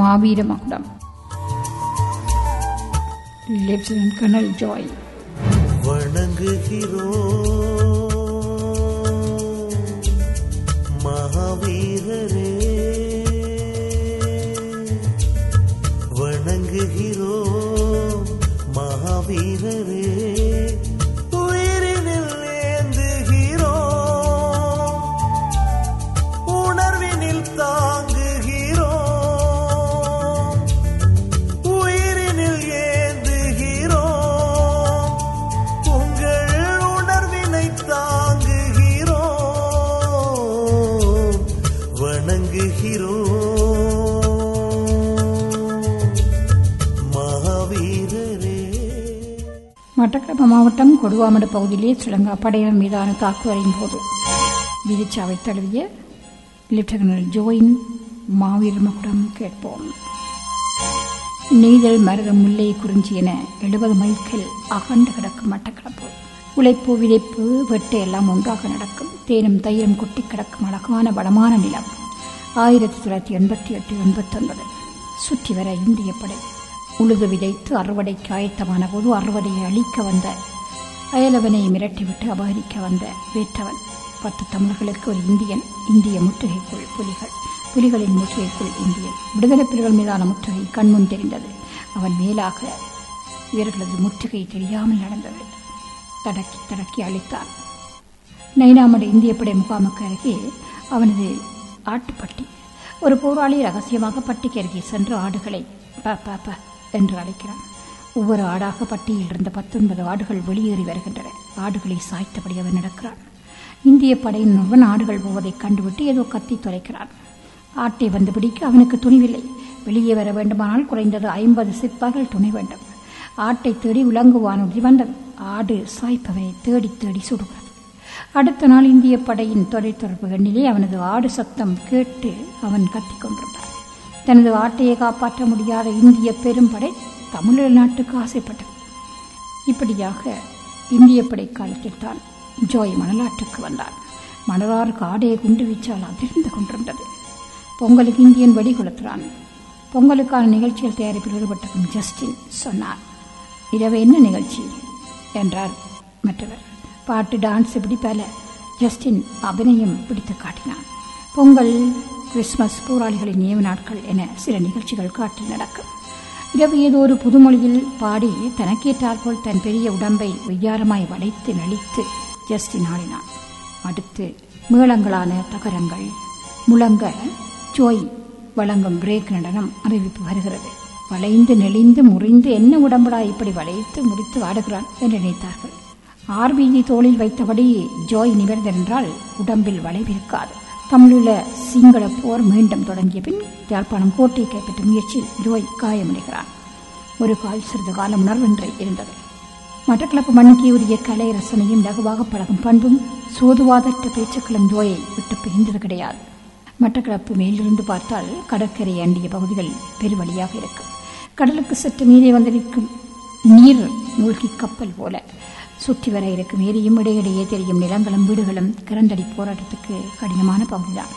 மாவீர மகுடம் lieutenant colonel Joy வணங்குகிறோம் மகாவீரரே வணங்குகிறோம் மகாவீரரே உயிரினில் ஏந்துகிறோம் உணர்வினில் தாங்குகிறோம் உயிரினில் ஏந்துகிறோம் உங்கள் உணர்வினை தாங்குகிறோம் வணங்குகிறோம் மகாவீரரே மட்டக்களப்பு மாவட்டம் கொடுவாமடு பகுதியிலே ஸ்ரீலங்கா படையினர் மீதான தாக்குதலின் போது வீதிச்சாவை தழுவிய லெப்டினன்ட் ஜோயின் மாவீர மகுடம் கேட்போம் நெய்தல் மருதம் முல்லை குறிஞ்சி என எழுபது மைல்கள் அகண்டு கிடக்கும் மட்டக்களப்பு உழைப்பு விதைப்பு வெட்டு எல்லாம் ஒன்றாக நடக்கும் தேனும் தயிரும் கொட்டி கிடக்கும் அழகான வளமான நிலம் ஆயிரத்தி தொள்ளாயிரத்தி எண்பத்தி எட்டு எண்பத்தொன்பது சுற்றி வர இந்திய படை உழுது விதைத்து அறுவடைக்கு ஆயத்தமான போது அறுவடையை அழிக்க வந்த அயலவனை மிரட்டிவிட்டு அபகரிக்க வந்த வேற்றவன் பத்து தமிழர்களுக்கு ஒரு இந்தியன் இந்திய முற்றுகைக்குள் புலிகள் புலிகளின் முற்றுகைக்குள் இந்தியன் விடுதலை புலிகள் மீதான முற்றுகை கண்முன் தெரிந்தது அவன் மேலாக இவர்களது முற்றுகை தெரியாமல் நடந்தது தடக்கி தடக்கி அழித்தான் நைனாமடு இந்திய படை முகாமுக்கு அருகே அவனது ஆட்டுப்பட்டி ஒரு போராளி ரகசியமாக பட்டிக்கு அருகே சென்று ஆடுகளை ப ப ப என்று அழைக்கிறான் ஒவ்வொரு ஆடாக பட்டியில் இருந்த பத்தொன்பது ஆடுகள் வெளியேறி வருகின்றன ஆடுகளை சாய்த்தபடி அவன் நடக்கிறான் இந்திய படையின் ஒருவன் ஆடுகள் போவதைக் கண்டுவிட்டு ஏதோ கத்தி தொலைக்கிறான் ஆட்டை வந்து பிடிக்க அவனுக்கு துணிவில்லை வெளியே வர வேண்டுமானால் குறைந்தது ஐம்பது சிப்பாய்கள் துணை வேண்டும் ஆட்டை தேடி உலங்கு வானூர்தி வந்தது ஆடு சாய்ப்பவனை தேடி தேடி சுடுகிறது அடுத்த நாள் இந்திய படையின் தொலைத்தொடர்பு எண்ணிலே அவனது ஆடு சத்தம் கேட்டு அவன் கத்திக் கொண்டிருந்தான் தனது ஆட்டையை காப்பாற்ற முடியாத இந்திய பெரும்படை தமிழர் நாட்டுக்கு ஆசைப்பட்டது இப்படியாக இந்திய படை காலத்தில் தான் ஜோய் மணலாற்றுக்கு வந்தான் மணலாருக்கு ஆடையை குண்டு வீச்சால் அதிர்ந்து கொண்டிருந்தது பொங்கலுக்கு இந்தியன் வெடி கொளுத்துறான் பொங்கலுக்கான நிகழ்ச்சிகள் தயாரிப்பில் ஈடுபட்டிருக்கும் ஜஸ்டின் சொன்னார் இரவு என்ன நிகழ்ச்சி என்றார் மற்றவர் பாட்டு டான்ஸ் இப்படி பல ஜஸ்டின் அபிநயம் பிடித்து காட்டினான் பொங்கல் கிறிஸ்மஸ் போராளிகளின் நினைவு நாட்கள் என சில நிகழ்ச்சிகள் காட்டில் நடக்கும் இரவு ஏதோ ஒரு புதுமொழியில் பாடி தனக்கேற்றாற்போல் தன் பெரிய உடம்பை ஒய்யாரமாய் வளைத்து நெளித்து ஜஸ்டின் ஆடினான் அடுத்து மேளங்களான தகரங்கள் முழங்க ஜோய் வழங்கும் பிரேக் நடனம் அறிவிப்பு வருகிறது வளைந்து நெளிந்து முறிந்து என்ன உடம்புடா இப்படி வளைத்து முறித்து ஆடுகிறான் என்று நினைத்தார்கள் ஆர்பிஜி தோளில் வைத்தபடி ஜோய் நிமிர்ந்தென்றால் உடம்பில் வளைவிருக்காது தமிழீழ சிங்கள போர் மீண்டும் தொடங்கிய பின் யாழ்ப்பாணம் கோட்டை கைப்பற்றும் முயற்சியில் ஜோய் காயமடைகிறான் ஒரு கால் சிறிது காலம் உணர்வின்றி இருந்தது மட்டக்களப்பு மண்ணுக்கு உரிய கலை ரசனையும் லகுவாக பழகும் பண்பும் சோதுவாதற்ற பேச்சுக்களும் ஜோயை விட்டு பிரிந்தது கிடையாது மட்டக்களப்பு மேலிருந்து பார்த்தால் கடற்கரை அண்டிய பகுதிகள் பெருவழியாக இருக்கும் கடலுக்கு சற்று மீதே வந்திருக்கும் நீர் மூழ்கி கப்பல் போல சுற்றி வர இருக்கும் ஏரியும் இடையிடையே தெரியும் நிலங்களும் வீடுகளும் கிரந்தடி போராட்டத்துக்கு கடினமான பகுதிதான்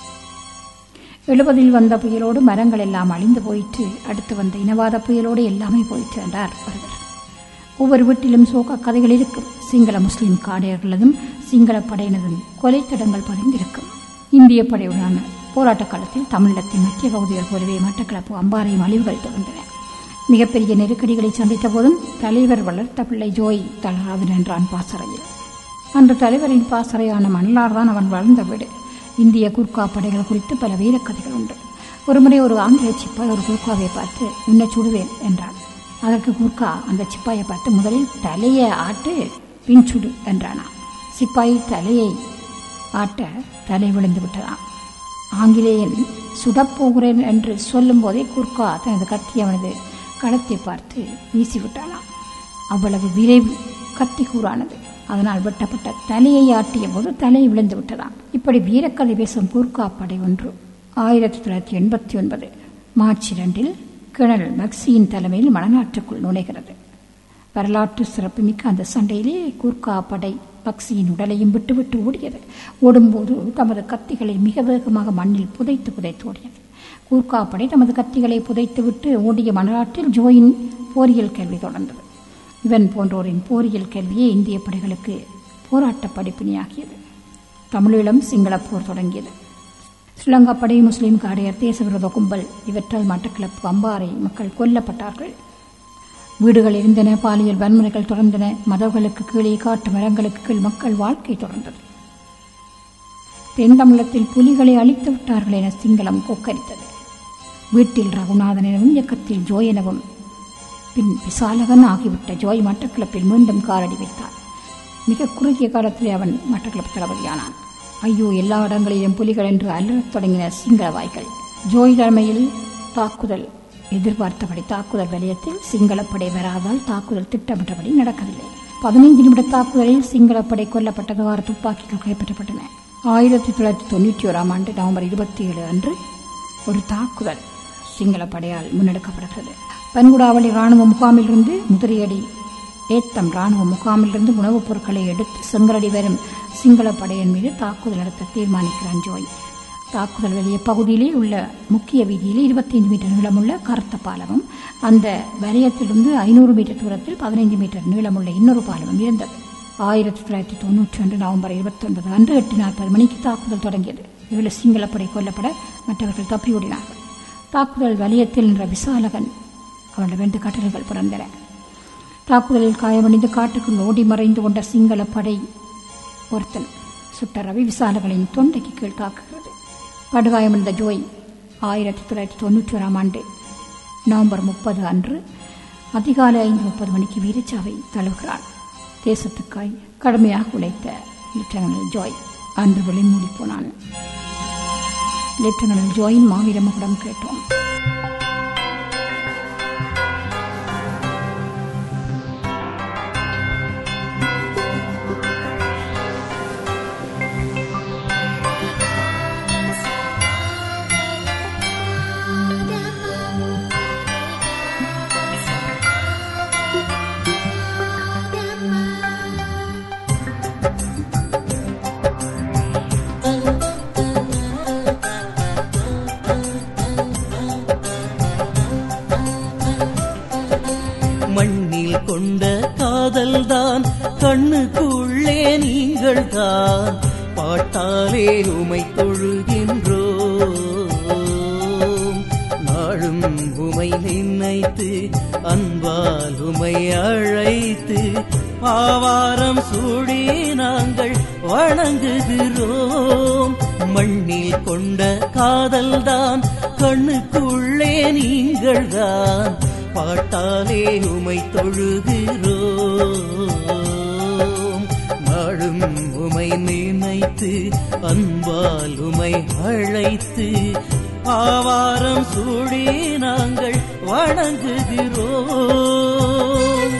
எழுபதில் வந்த புயலோடு மரங்கள் எல்லாம் அழிந்து போயிற்று அடுத்து வந்த இனவாத புயலோடு எல்லாமே போயிற்று என்றார் ஒருவர் ஒவ்வொரு வீட்டிலும் சோக கதைகள் இருக்கும் சிங்கள முஸ்லிம் காடையர்களதும் சிங்கள படையினதும் கொலைத்தடங்கள் பதிந்திருக்கும் இந்திய படையுடனான போராட்ட காலத்தில் தமிழகத்தின் மத்திய பகுதிகள் போலவே மட்டக்களப்பு அம்பாறையும் அழிவுகள் தொடர்ந்தன மிகப்பெரிய நெருக்கடிகளை சந்தித்த போதும் தலைவர் வளர்த்த பிள்ளை ஜோய் தளராது நின்றான் பாசறையில் அன்று தலைவரின் பாசறையான மணலார்தான் அவன் வளர்ந்த வீடு இந்திய குர்கா படைகள் குறித்து பல வீரக்கதைகள் உண்டு ஒருமுறை ஒரு ஆங்கில சிப்பாய் ஒரு குர்காவை பார்த்து உன்னை சுடுவேன் என்றான் அதற்கு குர்கா அந்த சிப்பாயை பார்த்து முதலில் தலையை ஆட்டு பின் சுடு என்றானா சிப்பாய் தலையை ஆட்ட தலை விழுந்து விட்டதாம் ஆங்கிலேயன் சுடப்போகிறேன் என்று சொல்லும் போதே குர்கா தனது கத்தி அவனது களத்தை பார்த்து வீசிவிட்டானாம் அவ்வளவு விரைவு கத்தி கூறானது அதனால் வெட்டப்பட்ட தலையை ஆட்டிய போது தலை விழுந்து விட்டதாம் இப்படி வீரக்கதை பேசும் கூர்க்கா படை ஒன்று ஆயிரத்தி தொள்ளாயிரத்தி எண்பத்தி ஒன்பது மார்ச் இரண்டில் கிணல் மக்சியின் தலைமையில் மணநாட்டுக்குள் நுழைகிறது வரலாற்று சிறப்புமிக்க அந்த சண்டையிலே கூர்க்கா படை பக்சியின் உடலையும் விட்டுவிட்டு ஓடியது ஓடும்போது தமது கத்திகளை மிக வேகமாக மண்ணில் புதைத்து புதைத்து ஓடியது ஊர்காப்படை தமது கத்திகளை புதைத்துவிட்டு ஓடிய மணலாற்றில் ஜோயின் போரியல் கல்வி தொடர்ந்தது இவன் போன்றோரின் போரியல் கல்வியே இந்திய படைகளுக்கு போராட்ட படிப்பினையாகியது தமிழீழம் சிங்களப் போர் தொடங்கியது ஸ்ரீலங்கா படை முஸ்லீம் காடையர் தேசவிரோத கும்பல் இவற்றால் மட்டக்களப்பு அம்பாறை மக்கள் கொல்லப்பட்டார்கள் வீடுகள் இருந்தன பாலியல் வன்முறைகள் தொடர்ந்தன மதங்களுக்கு கீழே காட்டு மரங்களுக்கு கீழ் மக்கள் வாழ்க்கை தொடர்ந்தது தென் தமிழகத்தில் புலிகளை அழித்து விட்டார்கள் என சிங்களம் கொக்கரித்தது வீட்டில் ரகுநாதன் எனவும் இயக்கத்தில் ஜோய் எனவும் பின் விசாலகன் ஆகிவிட்ட ஜோய் மட்டக்களப்பில் மீண்டும் காலடி வைத்தார் மிக குறுகிய காலத்திலே அவன் மட்டக்களப்பு தளபதியானான் ஐயோ எல்லா இடங்களிலும் புலிகள் என்று அலறத் தொடங்கின சிங்கள வாய்கள் ஜோய் தலைமையில் தாக்குதல் எதிர்பார்த்தபடி தாக்குதல் வலயத்தில் சிங்களப்படை வராதால் தாக்குதல் திட்டமிட்டபடி நடக்கவில்லை பதினைந்து நிமிட தாக்குதலில் சிங்களப்படை கொல்லப்பட்டது ஆறு துப்பாக்கிகள் கைப்பற்றப்பட்டன ஆயிரத்தி தொள்ளாயிரத்தி தொண்ணூற்றி ஓராம் ஆண்டு நவம்பர் இருபத்தி ஏழு அன்று ஒரு தாக்குதல் சிங்களப்படையால் முன்னெடுக்கப்படுகிறது பன்குடாவளி ராணுவ முகாமிலிருந்து முதிரையடி ஏத்தம் ராணுவ முகாமிலிருந்து உணவுப் பொருட்களை எடுத்து செங்கலடி வரும் சிங்கள படையின் மீது தாக்குதல் நடத்த தீர்மானிக்கிறான் ஜோய் தாக்குதல் வெளிய பகுதியிலே உள்ள முக்கிய வீதியிலே இருபத்தைந்து மீட்டர் நீளமுள்ள கருத்த பாலமும் அந்த வலயத்திலிருந்து ஐநூறு மீட்டர் தூரத்தில் பதினைந்து மீட்டர் நீளமுள்ள இன்னொரு பாலமும் இருந்தது ஆயிரத்தி தொள்ளாயிரத்தி தொண்ணூற்றி ஒன்று நவம்பர் இருபத்தி ஒன்பது அன்று எட்டு நாற்பது மணிக்கு தாக்குதல் தொடங்கியது இதில் சிங்களப்படை கொல்லப்பட மற்றவர்கள் தப்பியோடினார்கள் தாக்குதல் வலயத்தில் நின்ற விசாலகன் அவனிடமிருந்து கட்டளைகள் பிறந்தன தாக்குதலில் காயமடைந்து காட்டுக்குள் ஓடி மறைந்து கொண்ட சிங்கள படை ஒருத்தன் சுட்ட ரவி விசாலகளின் தொண்டைக்கு கீழ் தாக்குகிறது படுகாயமடைந்த ஜோய் ஆயிரத்தி தொள்ளாயிரத்தி தொண்ணூற்றி ஓராம் ஆண்டு நவம்பர் முப்பது அன்று அதிகாலை ஐந்து முப்பது மணிக்கு வீரச்சாவை தழுவுகிறான் தேசத்துக்காய் கடுமையாக உழைத்த லெப்டினல் ஜோய் அன்று வெளிமூடி போனான் லெப்டினல் ஜோயின் மாவீர மகுடம் கேட்டோம் மண்ணில் கொண்ட காதல்தான் கண்ணுக்குள்ளே நீங்கள் தான் பாட்டாலே உமை தொழுகின்றோம் நாளும் உமை நினைத்து அன்பால் உமை அழைத்து ஆவாரம் சூடி நாங்கள் வணங்குகிறோம் மண்ணில் கொண்ட காதல்தான் கண்ணுக்குள்ளே நீங்கள் தான் பாட்டாலே உமை தொழுகிறோம் நாளும் உமை நினைத்து அன்பால் உமை அழைத்து ஆவாரம் சூடி நாங்கள் வணங்குகிறோம்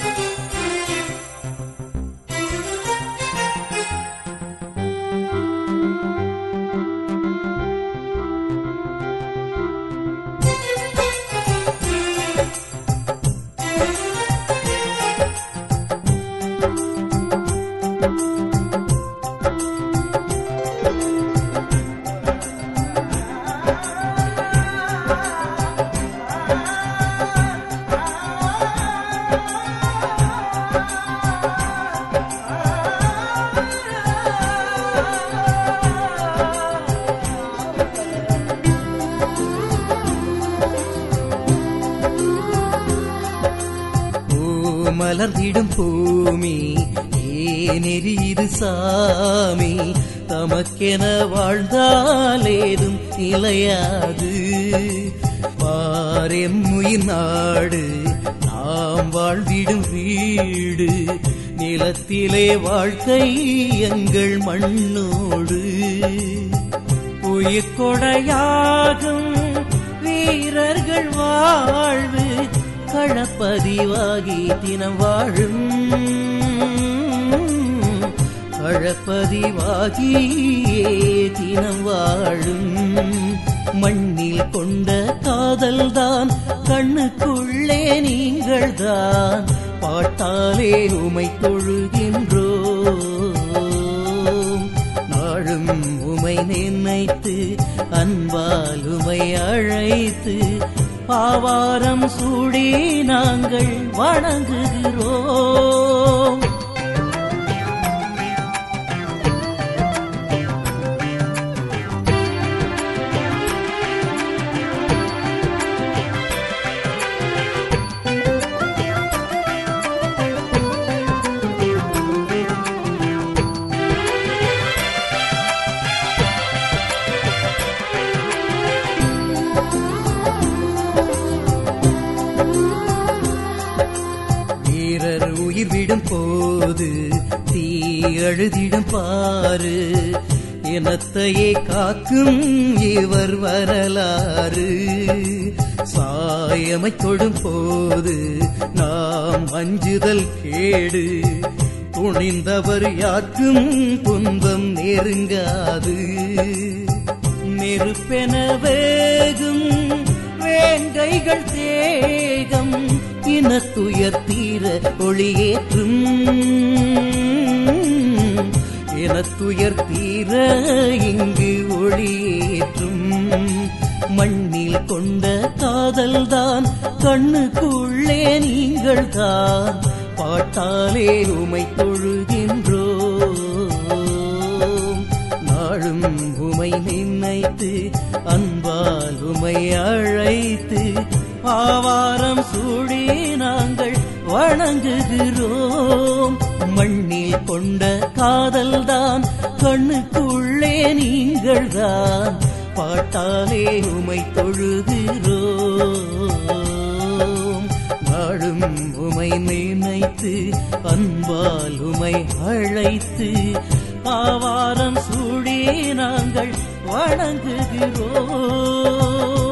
பூ மலர்ந்திடும் பூமி ஏனெறிது சாமி தமக்கென வாழ்ந்தாலேதும் நிலையாது பாரெம்முயிர் நாடு நாம் வாழ்ந்திடும் வீடு நிலத்திலே வாழ்க்கை எங்கள் மண்ணோடு உயிர் கொடையாகும் வீரர்கள் வாழ்வு களப்பதிவாகி தினம் வாழும் களப்பதிவாகியே தினம் வாழும் மண்ணில் கொண்ட காதல்தான் கண்ணுக்குள்ளே நீங்கள் தான் பாட்டாலே உமை தொழுகின்றோம் நாளும் உமை நினைத்து அன்பாலுமை அழைத்து பாவாரம் சூடி நாங்கள் வணங்குகிறோம் வீரர் உயிர் விடும் போது தீ அழுதிடும் பாரு இனத்தையே காக்கும் இவர் வரலாறு சாயமை தொடும் போது நாம் அஞ்சுதல் கேடு துணிந்தவர் யாருக்கும் துன்பம் நெருங்காது நெருப்பென வேகும் வேங்கைகள் தேகம் இனத்துயர் தீர ஒளியேற்றும் இனத்துயர் தீர இங்கு ஒளியேற்றும் மண்ணில் கொண்ட காதல்தான் கண்ணுக்குள்ளே நீங்கள் தான் பாட்டாலே உமை தொழுகின்றோம் நாளும் உமை நினைத்து அன்பால் உமை அழைத்து ஆவாரம் சூடி நாங்கள் வணங்குகிறோம் மண்ணில் கொண்ட காதல்தான் கண்ணுக்குள்ளே நீங்கள் தான் பாட்டாலே உமை தொழுகிறோம் நாளும் உமை நினைத்து அன்பால் உமை அழைத்து ஆவாரம் சூடி நாங்கள் வணங்குகிறோம்